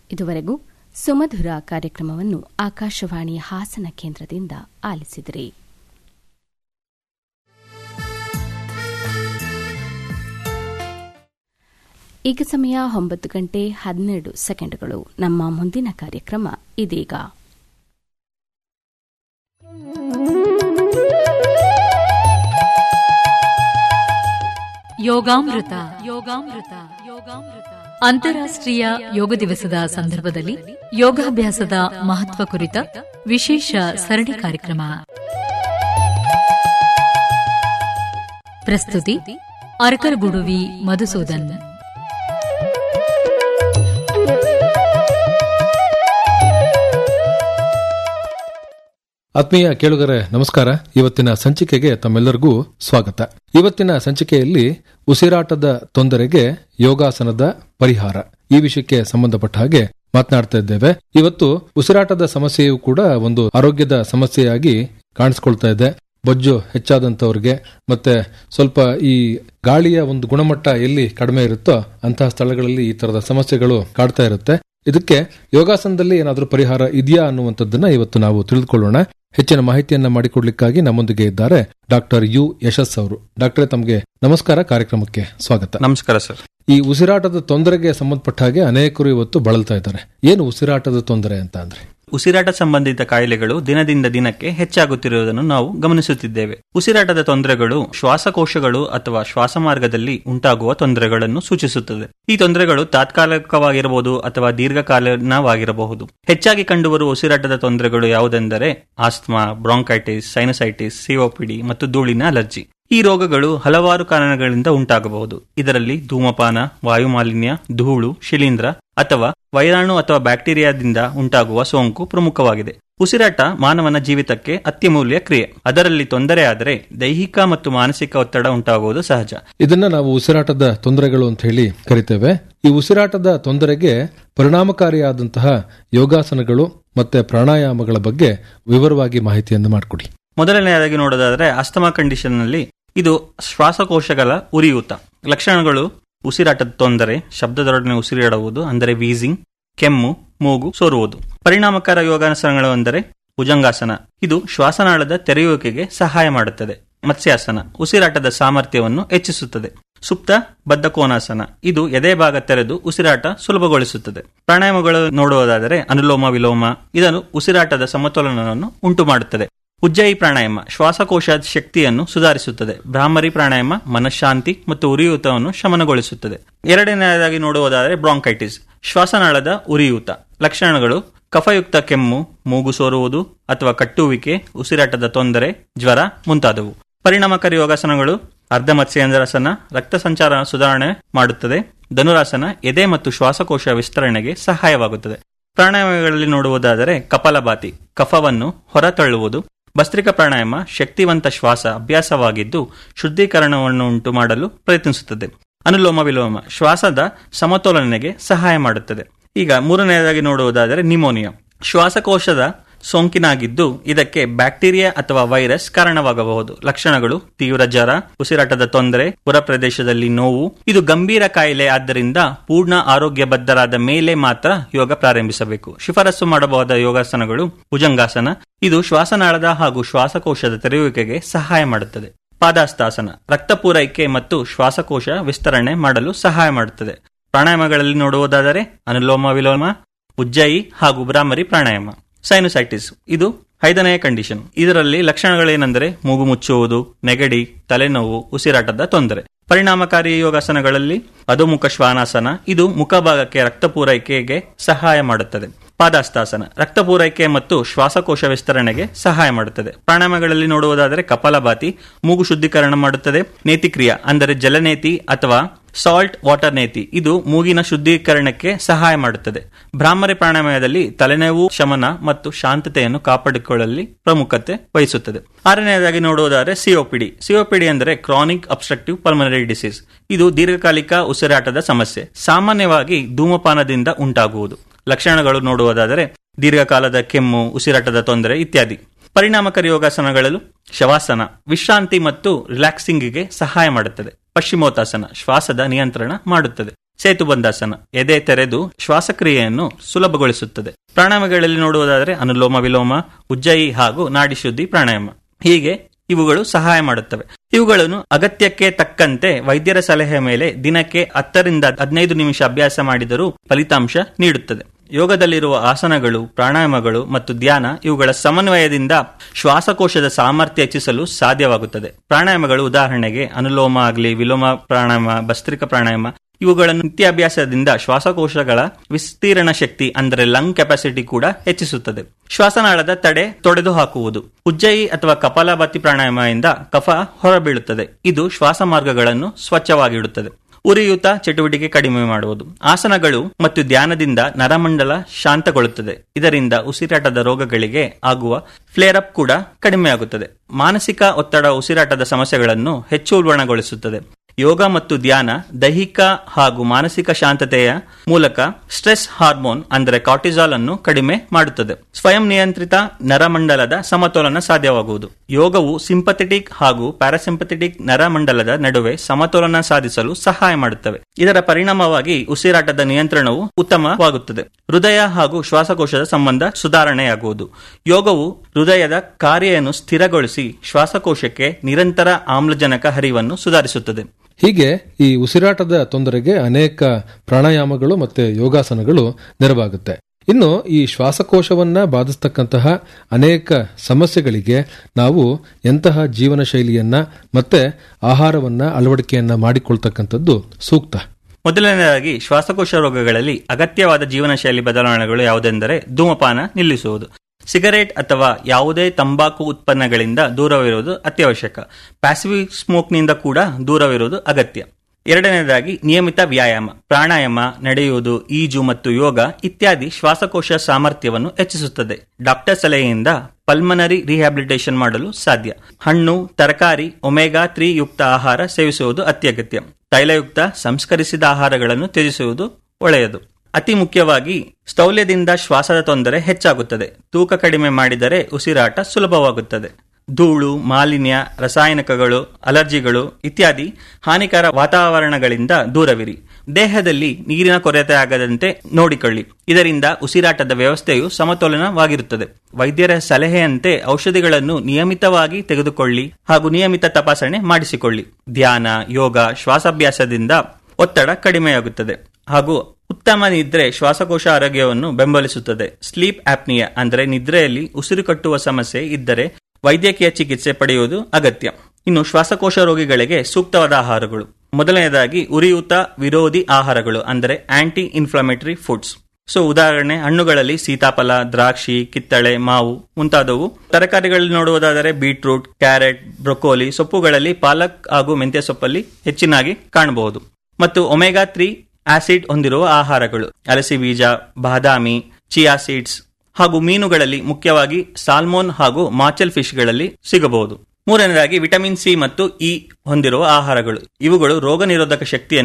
ಇದುವರೆಗೂ ಸುಮಧುರ ಕಾರ್ಯಕ್ರಮವನ್ನು ಆಕಾಶವಾಣಿ ಹಾಸನ ಕೇಂದ್ರದಿಂದ ಆಲಿಸಿದಿರಿ ಈಗ ಸಮಯ ಒಂಬತ್ತು ಗಂಟೆ ಹನ್ನೆರಡು ಸೆಕೆಂಡ್ಗಳು ನಮ್ಮ ಮುಂದಿನ ಕಾರ್ಯಕ್ರಮ ಇದೀಗ ಯೋಗಾಮೃತ ಯೋಗಾಮೃತ ಯೋಗಾಮೃತ ಅಂತಾರಾಷ್ಟ್ರೀಯ ಯೋಗ ದಿವಸದ ಸಂದರ್ಭದಲ್ಲಿ ಯೋಗಾಭ್ಯಾಸದ ಮಹತ್ವ ಕುರಿತ ವಿಶೇಷ ಸರಣಿ ಕಾರ್ಯಕ್ರಮ ಪ್ರಸ್ತುತಿ ಅರಕರಗುಡುವಿ ಮಧುಸೂದನ್ ಆತ್ಮೀಯ ಕೇಳುಗರೆ ನಮಸ್ಕಾರ ಇವತ್ತಿನ ಸಂಚಿಕೆಗೆ ತಮ್ಮೆಲ್ಲರಿಗೂ ಸ್ವಾಗತ ಇವತ್ತಿನ ಸಂಚಿಕೆಯಲ್ಲಿ ಉಸಿರಾಟದ ತೊಂದರೆಗೆ ಯೋಗಾಸನದ ಪರಿಹಾರ ಈ ವಿಷಯಕ್ಕೆ ಸಂಬಂಧಪಟ್ಟ ಹಾಗೆ ಮಾತನಾಡ್ತಾ ಇದ್ದೇವೆ ಇವತ್ತು ಉಸಿರಾಟದ ಸಮಸ್ಯೆಯು ಕೂಡ ಒಂದು ಆರೋಗ್ಯದ ಸಮಸ್ಯೆಯಾಗಿ ಕಾಣಿಸ್ಕೊಳ್ತಾ ಇದೆ ಬೊಜ್ಜು ಹೆಚ್ಚಾದಂತವ್ರಿಗೆ ಮತ್ತೆ ಸ್ವಲ್ಪ ಈ ಗಾಳಿಯ ಒಂದು ಗುಣಮಟ್ಟ ಎಲ್ಲಿ ಕಡಿಮೆ ಇರುತ್ತೋ ಅಂತಹ ಸ್ಥಳಗಳಲ್ಲಿ ಈ ತರದ ಸಮಸ್ಯೆಗಳು ಕಾಡ್ತಾ ಇರುತ್ತೆ ಇದಕ್ಕೆ ಯೋಗಾಸನದಲ್ಲಿ ಏನಾದರೂ ಪರಿಹಾರ ಇದೆಯಾ ಅನ್ನುವಂಥದ್ದನ್ನ ಇವತ್ತು ನಾವು ತಿಳಿದುಕೊಳ್ಳೋಣ ಹೆಚ್ಚಿನ ಮಾಹಿತಿಯನ್ನ ಮಾಡಿಕೊಡ್ಲಿಕ್ಕಾಗಿ ನಮ್ಮೊಂದಿಗೆ ಇದ್ದಾರೆ ಡಾಕ್ಟರ್ ಯು ಯಶಸ್ ಅವರು ಡಾಕ್ಟರ್ ತಮಗೆ ನಮಸ್ಕಾರ ಕಾರ್ಯಕ್ರಮಕ್ಕೆ ಸ್ವಾಗತ ನಮಸ್ಕಾರ ಸರ್ ಈ ಉಸಿರಾಟದ ತೊಂದರೆಗೆ ಸಂಬಂಧಪಟ್ಟ ಹಾಗೆ ಅನೇಕರು ಇವತ್ತು ಬಳಲ್ತಾ ಇದ್ದಾರೆ ಏನು ಉಸಿರಾಟದ ತೊಂದರೆ ಅಂತ ಅಂದ್ರೆ ಉಸಿರಾಟ ಸಂಬಂಧಿತ ಕಾಯಿಲೆಗಳು ದಿನದಿಂದ ದಿನಕ್ಕೆ ಹೆಚ್ಚಾಗುತ್ತಿರುವುದನ್ನು ನಾವು ಗಮನಿಸುತ್ತಿದ್ದೇವೆ ಉಸಿರಾಟದ ತೊಂದರೆಗಳು ಶ್ವಾಸಕೋಶಗಳು ಅಥವಾ ಶ್ವಾಸಮಾರ್ಗದಲ್ಲಿ ಉಂಟಾಗುವ ತೊಂದರೆಗಳನ್ನು ಸೂಚಿಸುತ್ತದೆ ಈ ತೊಂದರೆಗಳು ತಾತ್ಕಾಲಿಕವಾಗಿರಬಹುದು ಅಥವಾ ದೀರ್ಘಕಾಲೀನವಾಗಿರಬಹುದು ಹೆಚ್ಚಾಗಿ ಕಂಡುಬರುವ ಉಸಿರಾಟದ ತೊಂದರೆಗಳು ಯಾವುದೆಂದರೆ ಆಸ್ಮಾ ಬ್ರಾಂಕೈಟಿಸ್ ಸೈನಸೈಟಿಸ್ ಸಿಒಪಿಡಿ ಮತ್ತು ಧೂಳಿನ ಅಲರ್ಜಿ ಈ ರೋಗಗಳು ಹಲವಾರು ಕಾರಣಗಳಿಂದ ಉಂಟಾಗಬಹುದು ಇದರಲ್ಲಿ ಧೂಮಪಾನ ವಾಯುಮಾಲಿನ್ಯ ಧೂಳು ಶಿಲೀಂಧ್ರ ಅಥವಾ ವೈರಾಣು ಅಥವಾ ಬ್ಯಾಕ್ಟೀರಿಯಾದಿಂದ ಉಂಟಾಗುವ ಸೋಂಕು ಪ್ರಮುಖವಾಗಿದೆ ಉಸಿರಾಟ ಮಾನವನ ಜೀವಿತಕ್ಕೆ ಅತ್ಯಮೂಲ್ಯ ಕ್ರಿಯೆ ಅದರಲ್ಲಿ ತೊಂದರೆಯಾದರೆ ದೈಹಿಕ ಮತ್ತು ಮಾನಸಿಕ ಒತ್ತಡ ಉಂಟಾಗುವುದು ಸಹಜ ಇದನ್ನ ನಾವು ಉಸಿರಾಟದ ತೊಂದರೆಗಳು ಅಂತ ಹೇಳಿ ಕರಿತೇವೆ ಈ ಉಸಿರಾಟದ ತೊಂದರೆಗೆ ಪರಿಣಾಮಕಾರಿಯಾದಂತಹ ಯೋಗಾಸನಗಳು ಮತ್ತೆ ಪ್ರಾಣಾಯಾಮಗಳ ಬಗ್ಗೆ ವಿವರವಾಗಿ ಮಾಹಿತಿಯನ್ನು ಮಾಡಿಕೊಡಿ ಮೊದಲನೆಯದಾಗಿ ನೋಡೋದಾದ್ರೆ ಅಸ್ತಮಾ ಕಂಡೀಷನ್ ನಲ್ಲಿ ಇದು ಶ್ವಾಸಕೋಶಗಳ ಉರಿಯೂತ ಲಕ್ಷಣಗಳು ಉಸಿರಾಟದ ತೊಂದರೆ ಶಬ್ದದೊಡನೆ ಉಸಿರಾಡುವುದು ಅಂದರೆ ವೀಸಿಂಗ್ ಕೆಮ್ಮು ಮೂಗು ಸೋರುವುದು ಪರಿಣಾಮಕಾರ ಯೋಗಾಸನಗಳು ಅಂದರೆ ಭುಜಂಗಾಸನ ಇದು ಶ್ವಾಸನಾಳದ ತೆರೆಯುವಿಕೆಗೆ ಸಹಾಯ ಮಾಡುತ್ತದೆ ಮತ್ಸ್ಯಾಸನ ಉಸಿರಾಟದ ಸಾಮರ್ಥ್ಯವನ್ನು ಹೆಚ್ಚಿಸುತ್ತದೆ ಸುಪ್ತ ಬದ್ಧ ಕೋನಾಸನ ಇದು ಎದೆ ಭಾಗ ತೆರೆದು ಉಸಿರಾಟ ಸುಲಭಗೊಳಿಸುತ್ತದೆ ಪ್ರಾಣಾಯಾಮಗಳು ನೋಡುವುದಾದರೆ ಅನುಲೋಮ ವಿಲೋಮ ಇದನ್ನು ಉಸಿರಾಟದ ಸಮತೋಲನವನ್ನು ಉಂಟು ಮಾಡುತ್ತದೆ ಉಜ್ಜಯಿ ಪ್ರಾಣಾಯಾಮ ಶ್ವಾಸಕೋಶ ಶಕ್ತಿಯನ್ನು ಸುಧಾರಿಸುತ್ತದೆ ಭ್ರಾಮರಿ ಪ್ರಾಣಾಯಾಮ ಮನಃಶಾಂತಿ ಮತ್ತು ಉರಿಯೂತವನ್ನು ಶಮನಗೊಳಿಸುತ್ತದೆ ಎರಡನೆಯದಾಗಿ ನೋಡುವುದಾದರೆ ಬ್ರಾಂಕೈಟಿಸ್ ಶ್ವಾಸನಾಳದ ಉರಿಯೂತ ಲಕ್ಷಣಗಳು ಕಫಯುಕ್ತ ಕೆಮ್ಮು ಮೂಗು ಸೋರುವುದು ಅಥವಾ ಕಟ್ಟುವಿಕೆ ಉಸಿರಾಟದ ತೊಂದರೆ ಜ್ವರ ಮುಂತಾದವು ಪರಿಣಾಮಕಾರಿ ಯೋಗಾಸನಗಳು ಅರ್ಧ ಮತ್ಸ್ಯೇಂದ್ರಾಸನ ರಕ್ತ ಸಂಚಾರ ಸುಧಾರಣೆ ಮಾಡುತ್ತದೆ ಧನುರಾಸನ ಎದೆ ಮತ್ತು ಶ್ವಾಸಕೋಶ ವಿಸ್ತರಣೆಗೆ ಸಹಾಯವಾಗುತ್ತದೆ ಪ್ರಾಣಾಯಾಮಗಳಲ್ಲಿ ನೋಡುವುದಾದರೆ ಕಪಾಲಭಾತಿ ಕಫವನ್ನು ಹೊರತಳ್ಳುವುದು ಭಸ್ತ್ರಿಕ ಪ್ರಾಣಾಯಾಮ ಶಕ್ತಿವಂತ ಶ್ವಾಸ ಅಭ್ಯಾಸವಾಗಿದ್ದು ಶುದ್ಧೀಕರಣವನ್ನು ಉಂಟು ಮಾಡಲು ಪ್ರಯತ್ನಿಸುತ್ತದೆ ಅನುಲೋಮ ವಿಲೋಮ ಶ್ವಾಸದ ಸಮತೋಲನೆಗೆ ಸಹಾಯ ಮಾಡುತ್ತದೆ ಈಗ ಮೂರನೆಯದಾಗಿ ನೋಡುವುದಾದರೆ ನಿಮೋನಿಯಾ ಶ್ವಾಸಕೋಶದ ಸೋಂಕಿನಾಗಿದ್ದು ಇದಕ್ಕೆ ಬ್ಯಾಕ್ಟೀರಿಯಾ ಅಥವಾ ವೈರಸ್ ಕಾರಣವಾಗಬಹುದು ಲಕ್ಷಣಗಳು ತೀವ್ರ ಜ್ವರ ಉಸಿರಾಟದ ತೊಂದರೆ ಹೊರ ಪ್ರದೇಶದಲ್ಲಿ ನೋವು ಇದು ಗಂಭೀರ ಕಾಯಿಲೆ ಆದ್ದರಿಂದ ಪೂರ್ಣ ಆರೋಗ್ಯಬದ್ಧರಾದ ಮೇಲೆ ಮಾತ್ರ ಯೋಗ ಪ್ರಾರಂಭಿಸಬೇಕು ಶಿಫಾರಸು ಮಾಡಬಹುದಾದ ಯೋಗಾಸನಗಳು ಭುಜಂಗಾಸನ ಇದು ಶ್ವಾಸನಾಳದ ಹಾಗೂ ಶ್ವಾಸಕೋಶದ ತೆರೆಯುವಿಕೆಗೆ ಸಹಾಯ ಮಾಡುತ್ತದೆ ಪಾದಾಸ್ತಾಸನ ರಕ್ತ ಪೂರೈಕೆ ಮತ್ತು ಶ್ವಾಸಕೋಶ ವಿಸ್ತರಣೆ ಮಾಡಲು ಸಹಾಯ ಮಾಡುತ್ತದೆ ಪ್ರಾಣಾಯಾಮಗಳಲ್ಲಿ ನೋಡುವುದಾದರೆ ಅನುಲೋಮ ವಿಲೋಮ ಉಜ್ಜಯಿ ಹಾಗೂ ಭ್ರಾಮರಿ ಪ್ರಾಣಾಯಾಮ ಸೈನುಸೈಟಿಸ್ ಇದು ಐದನೆಯ ಕಂಡೀಷನ್ ಇದರಲ್ಲಿ ಲಕ್ಷಣಗಳೇನೆಂದರೆ ಮೂಗು ಮುಚ್ಚುವುದು ನೆಗಡಿ ತಲೆನೋವು ಉಸಿರಾಟದ ತೊಂದರೆ ಪರಿಣಾಮಕಾರಿ ಯೋಗಾಸನಗಳಲ್ಲಿ ಅಧೋಮುಖ ಶ್ವಾನಾಸನ ಇದು ಮುಖಭಾಗಕ್ಕೆ ರಕ್ತ ಪೂರೈಕೆಗೆ ಸಹಾಯ ಮಾಡುತ್ತದೆ ಪಾದಾಸ್ತಾಸನ ರಕ್ತ ಪೂರೈಕೆ ಮತ್ತು ಶ್ವಾಸಕೋಶ ವಿಸ್ತರಣೆಗೆ ಸಹಾಯ ಮಾಡುತ್ತದೆ ಪ್ರಾಣಾಯಾಮಗಳಲ್ಲಿ ನೋಡುವುದಾದರೆ ಕಪಾಲಭಾತಿ ಮೂಗು ಶುದ್ಧೀಕರಣ ಮಾಡುತ್ತದೆ ನೇತಿಕ್ರಿಯಾ ಅಂದರೆ ಜಲನೇತಿ ಅಥವಾ ಸಾಲ್ಟ್ ವಾಟರ್ ನೇತಿ ಇದು ಮೂಗಿನ ಶುದ್ಧೀಕರಣಕ್ಕೆ ಸಹಾಯ ಮಾಡುತ್ತದೆ ಭ್ರಾಮರಿ ಪ್ರಾಣಾಯಾಮದಲ್ಲಿ ತಲೆನೋವು ಶಮನ ಮತ್ತು ಶಾಂತತೆಯನ್ನು ಕಾಪಾಡಿಕೊಳ್ಳಲು ಪ್ರಮುಖತೆ ವಹಿಸುತ್ತದೆ ಆರನೆಯದಾಗಿ ನೋಡುವುದಾದರೆ ಸಿಒಪಿಡಿ ಸಿಒಪಿಡಿ ಅಂದರೆ ಕ್ರಾನಿಕ್ ಅಬ್ಸ್ಟ್ರಕ್ಟಿವ್ ಪಲ್ಮನರಿ ಡಿಸೀಸ್ ಇದು ದೀರ್ಘಕಾಲಿಕ ಉಸಿರಾಟದ ಸಮಸ್ಯೆ ಸಾಮಾನ್ಯವಾಗಿ ಧೂಮಪಾನದಿಂದ ಉಂಟಾಗುವುದು ಲಕ್ಷಣಗಳು ನೋಡುವುದಾದರೆ ದೀರ್ಘಕಾಲದ ಕೆಮ್ಮು ಉಸಿರಾಟದ ತೊಂದರೆ ಇತ್ಯಾದಿ ಪರಿಣಾಮಕಾರಿ ಯೋಗಾಸನಗಳು ಶವಾಸನ ವಿಶ್ರಾಂತಿ ಮತ್ತು ರಿಲ್ಯಾಕ್ಸಿಂಗ್ಗೆ ಸಹಾಯ ಮಾಡುತ್ತದೆ ಪಶ್ಚಿಮೋತ್ತಾಸನ ಶ್ವಾಸದ ನಿಯಂತ್ರಣ ಮಾಡುತ್ತದೆ ಸೇತುಬಂಧಾಸನ ಎದೆ ತೆರೆದು ಶ್ವಾಸಕ್ರಿಯೆಯನ್ನು ಸುಲಭಗೊಳಿಸುತ್ತದೆ ಪ್ರಾಣಾಯಾಮಗಳಲ್ಲಿ ನೋಡುವುದಾದರೆ ಅನುಲೋಮ ವಿಲೋಮ ಉಜ್ಜಯಿ ಹಾಗೂ ನಾಡಿ ಶುದ್ಧಿ ಪ್ರಾಣಾಯಾಮ ಹೀಗೆ ಇವುಗಳು ಸಹಾಯ ಮಾಡುತ್ತವೆ ಇವುಗಳನ್ನು ಅಗತ್ಯಕ್ಕೆ ತಕ್ಕಂತೆ ವೈದ್ಯರ ಸಲಹೆ ಮೇಲೆ ದಿನಕ್ಕೆ ಹತ್ತರಿಂದ ಹದಿನೈದು ನಿಮಿಷ ಅಭ್ಯಾಸ ಮಾಡಿದರೂ ಫಲಿತಾಂಶ ನೀಡುತ್ತದೆ ಯೋಗದಲ್ಲಿರುವ ಆಸನಗಳು ಪ್ರಾಣಾಯಾಮಗಳು ಮತ್ತು ಧ್ಯಾನ ಇವುಗಳ ಸಮನ್ವಯದಿಂದ ಶ್ವಾಸಕೋಶದ ಸಾಮರ್ಥ್ಯ ಹೆಚ್ಚಿಸಲು ಸಾಧ್ಯವಾಗುತ್ತದೆ ಪ್ರಾಣಾಯಾಮಗಳು ಉದಾಹರಣೆಗೆ ಅನುಲೋಮ ಆಗಲಿ ವಿಲೋಮ ಪ್ರಾಣಾಯಾಮ ಭಸ್ತ್ರಿಕ ಪ್ರಾಣಾಯಾಮ ಇವುಗಳನ್ನು ನಿತ್ಯಾಭ್ಯಾಸದಿಂದ ಶ್ವಾಸಕೋಶಗಳ ವಿಸ್ತೀರ್ಣ ಶಕ್ತಿ ಅಂದರೆ ಲಂಗ್ ಕೆಪಾಸಿಟಿ ಕೂಡ ಹೆಚ್ಚಿಸುತ್ತದೆ ಶ್ವಾಸನಾಳದ ತಡೆ ತೊಡೆದು ಹಾಕುವುದು ಉಜ್ಜಯಿ ಅಥವಾ ಕಪಾಲಭಾತಿ ಪ್ರಾಣಾಯಾಮದಿಂದ ಕಫ ಹೊರಬೀಳುತ್ತದೆ ಇದು ಶ್ವಾಸ ಮಾರ್ಗಗಳನ್ನು ಸ್ವಚ್ಛವಾಗಿಡುತ್ತದೆ ಉರಿಯೂತ ಚಟುವಟಿಕೆ ಕಡಿಮೆ ಮಾಡುವುದು ಆಸನಗಳು ಮತ್ತು ಧ್ಯಾನದಿಂದ ನರಮಂಡಲ ಶಾಂತಗೊಳ್ಳುತ್ತದೆ ಇದರಿಂದ ಉಸಿರಾಟದ ರೋಗಗಳಿಗೆ ಆಗುವ ಫ್ಲೇರ್ ಅಪ್ ಕೂಡ ಕಡಿಮೆಯಾಗುತ್ತದೆ ಮಾನಸಿಕ ಒತ್ತಡ ಉಸಿರಾಟದ ಸಮಸ್ಯೆಗಳನ್ನು ಹೆಚ್ಚು ಉಲ್ಬಣಗೊಳಿಸುತ್ತದೆ ಯೋಗ ಮತ್ತು ಧ್ಯಾನ ದೈಹಿಕ ಹಾಗೂ ಮಾನಸಿಕ ಶಾಂತತೆಯ ಮೂಲಕ ಸ್ಟ್ರೆಸ್ ಹಾರ್ಮೋನ್ ಅಂದರೆ ಕಾರ್ಟಿಸಾಲ್ ಅನ್ನು ಕಡಿಮೆ ಮಾಡುತ್ತದೆ ಸ್ವಯಂ ನಿಯಂತ್ರಿತ ನರಮಂಡಲದ ಸಮತೋಲನ ಸಾಧ್ಯವಾಗುವುದು ಯೋಗವು ಸಿಂಪಥೆಟಿಕ್ ಹಾಗೂ ಪ್ಯಾರಾಸಿಂಪಥೆಟಿಕ್ ನರಮಂಡಲದ ನಡುವೆ ಸಮತೋಲನ ಸಾಧಿಸಲು ಸಹಾಯ ಮಾಡುತ್ತವೆ ಇದರ ಪರಿಣಾಮವಾಗಿ ಉಸಿರಾಟದ ನಿಯಂತ್ರಣವು ಉತ್ತಮವಾಗುತ್ತದೆ ಹೃದಯ ಹಾಗೂ ಶ್ವಾಸಕೋಶದ ಸಂಬಂಧ ಸುಧಾರಣೆಯಾಗುವುದು ಯೋಗವು ಹೃದಯದ ಕಾರ್ಯವನ್ನು ಸ್ಥಿರಗೊಳಿಸಿ ಶ್ವಾಸಕೋಶಕ್ಕೆ ನಿರಂತರ ಆಮ್ಲಜನಕ ಹರಿವನ್ನು ಸುಧಾರಿಸುತ್ತದೆ ಹೀಗೆ ಈ ಉಸಿರಾಟದ ತೊಂದರೆಗೆ ಅನೇಕ ಪ್ರಾಣಾಯಾಮಗಳು ಮತ್ತೆ ಯೋಗಾಸನಗಳು ನೆರವಾಗುತ್ತೆ ಇನ್ನು ಈ ಶ್ವಾಸಕೋಶವನ್ನ ಬಾಧಿಸ್ತಕ್ಕಂತಹ ಅನೇಕ ಸಮಸ್ಯೆಗಳಿಗೆ ನಾವು ಎಂತಹ ಜೀವನ ಶೈಲಿಯನ್ನ ಮತ್ತೆ ಆಹಾರವನ್ನ ಅಳವಡಿಕೆಯನ್ನ ಮಾಡಿಕೊಳ್ತಕ್ಕಂಥದ್ದು ಸೂಕ್ತ ಮೊದಲನೆಯದಾಗಿ ಶ್ವಾಸಕೋಶ ರೋಗಗಳಲ್ಲಿ ಅಗತ್ಯವಾದ ಜೀವನ ಶೈಲಿ ಬದಲಾವಣೆಗಳು ಯಾವುದೆಂದರೆ ಧೂಮಪಾನ ನಿಲ್ಲಿಸುವುದು ಸಿಗರೇಟ್ ಅಥವಾ ಯಾವುದೇ ತಂಬಾಕು ಉತ್ಪನ್ನಗಳಿಂದ ದೂರವಿರುವುದು ಅತ್ಯವಶ್ಯಕ ಪ್ಯಾಸಿಫಿಕ್ ಸ್ಮೋಕ್ನಿಂದ ಕೂಡ ದೂರವಿರುವುದು ಅಗತ್ಯ ಎರಡನೇದಾಗಿ ನಿಯಮಿತ ವ್ಯಾಯಾಮ ಪ್ರಾಣಾಯಾಮ ನಡೆಯುವುದು ಈಜು ಮತ್ತು ಯೋಗ ಇತ್ಯಾದಿ ಶ್ವಾಸಕೋಶ ಸಾಮರ್ಥ್ಯವನ್ನು ಹೆಚ್ಚಿಸುತ್ತದೆ ಡಾಕ್ಟರ್ ಸಲಹೆಯಿಂದ ಪಲ್ಮನರಿ ರಿಹ್ಯಾಬಿಲಿಟೇಷನ್ ಮಾಡಲು ಸಾಧ್ಯ ಹಣ್ಣು ತರಕಾರಿ ಒಮೆಗಾ ತ್ರೀ ಯುಕ್ತ ಆಹಾರ ಸೇವಿಸುವುದು ಅತ್ಯಗತ್ಯ ತೈಲಯುಕ್ತ ಸಂಸ್ಕರಿಸಿದ ಆಹಾರಗಳನ್ನು ತ್ಯಜಿಸುವುದು ಒಳ್ಳೆಯದು ಅತಿ ಮುಖ್ಯವಾಗಿ ಸ್ಥೌಲ್ಯದಿಂದ ಶ್ವಾಸದ ತೊಂದರೆ ಹೆಚ್ಚಾಗುತ್ತದೆ ತೂಕ ಕಡಿಮೆ ಮಾಡಿದರೆ ಉಸಿರಾಟ ಸುಲಭವಾಗುತ್ತದೆ ಧೂಳು ಮಾಲಿನ್ಯ ರಾಸಾಯನಿಕಗಳು ಅಲರ್ಜಿಗಳು ಇತ್ಯಾದಿ ಹಾನಿಕರ ವಾತಾವರಣಗಳಿಂದ ದೂರವಿರಿ ದೇಹದಲ್ಲಿ ನೀರಿನ ಕೊರತೆ ಆಗದಂತೆ ನೋಡಿಕೊಳ್ಳಿ ಇದರಿಂದ ಉಸಿರಾಟದ ವ್ಯವಸ್ಥೆಯು ಸಮತೋಲನವಾಗಿರುತ್ತದೆ ವೈದ್ಯರ ಸಲಹೆಯಂತೆ ಔಷಧಿಗಳನ್ನು ನಿಯಮಿತವಾಗಿ ತೆಗೆದುಕೊಳ್ಳಿ ಹಾಗೂ ನಿಯಮಿತ ತಪಾಸಣೆ ಮಾಡಿಸಿಕೊಳ್ಳಿ ಧ್ಯಾನ ಯೋಗ ಶ್ವಾಸಾಭ್ಯಾಸದಿಂದ ಒತ್ತಡ ಕಡಿಮೆಯಾಗುತ್ತದೆ ಹಾಗೂ ಉತ್ತಮ ನಿದ್ರೆ ಶ್ವಾಸಕೋಶ ಆರೋಗ್ಯವನ್ನು ಬೆಂಬಲಿಸುತ್ತದೆ ಸ್ಲೀಪ್ ಆಪ್ನಿಯ ಅಂದರೆ ನಿದ್ರೆಯಲ್ಲಿ ಉಸಿರು ಕಟ್ಟುವ ಸಮಸ್ಯೆ ಇದ್ದರೆ ವೈದ್ಯಕೀಯ ಚಿಕಿತ್ಸೆ ಪಡೆಯುವುದು ಅಗತ್ಯ ಇನ್ನು ಶ್ವಾಸಕೋಶ ರೋಗಿಗಳಿಗೆ ಸೂಕ್ತವಾದ ಆಹಾರಗಳು ಮೊದಲನೆಯದಾಗಿ ಉರಿಯೂತ ವಿರೋಧಿ ಆಹಾರಗಳು ಅಂದರೆ ಆಂಟಿ ಇನ್ಫ್ಲಮೇಟರಿ ಫುಡ್ಸ್ ಸೊ ಉದಾಹರಣೆ ಹಣ್ಣುಗಳಲ್ಲಿ ಸೀತಾಫಲ ದ್ರಾಕ್ಷಿ ಕಿತ್ತಳೆ ಮಾವು ಮುಂತಾದವು ತರಕಾರಿಗಳಲ್ಲಿ ನೋಡುವುದಾದರೆ ಬೀಟ್ರೂಟ್ ಕ್ಯಾರೆಟ್ ಬ್ರೊಕೋಲಿ ಸೊಪ್ಪುಗಳಲ್ಲಿ ಪಾಲಕ್ ಹಾಗೂ ಮೆಂತ್ಯ ಸೊಪ್ಪಲ್ಲಿ ಹೆಚ್ಚಿನಾಗಿ ಕಾಣಬಹುದು ಮತ್ತು ಒಮೆಗಾ ತ್ರೀ ಆಸಿಡ್ ಹೊಂದಿರುವ ಆಹಾರಗಳು ಅಲಸಿ ಬೀಜ ಬಾದಾಮಿ ಚಿಯಾ ಸೀಡ್ಸ್ ಹಾಗೂ ಮೀನುಗಳಲ್ಲಿ ಮುಖ್ಯವಾಗಿ ಸಾಲ್ಮೋನ್ ಹಾಗೂ ಮಾಚಲ್ ಫಿಶ್ಗಳಲ್ಲಿ ಸಿಗಬಹುದು ಮೂರನೇದಾಗಿ ವಿಟಮಿನ್ ಸಿ ಮತ್ತು ಇ ಹೊಂದಿರುವ ಆಹಾರಗಳು ಇವುಗಳು ರೋಗ ನಿರೋಧಕ ಶಕ್ತಿಯನ್ನು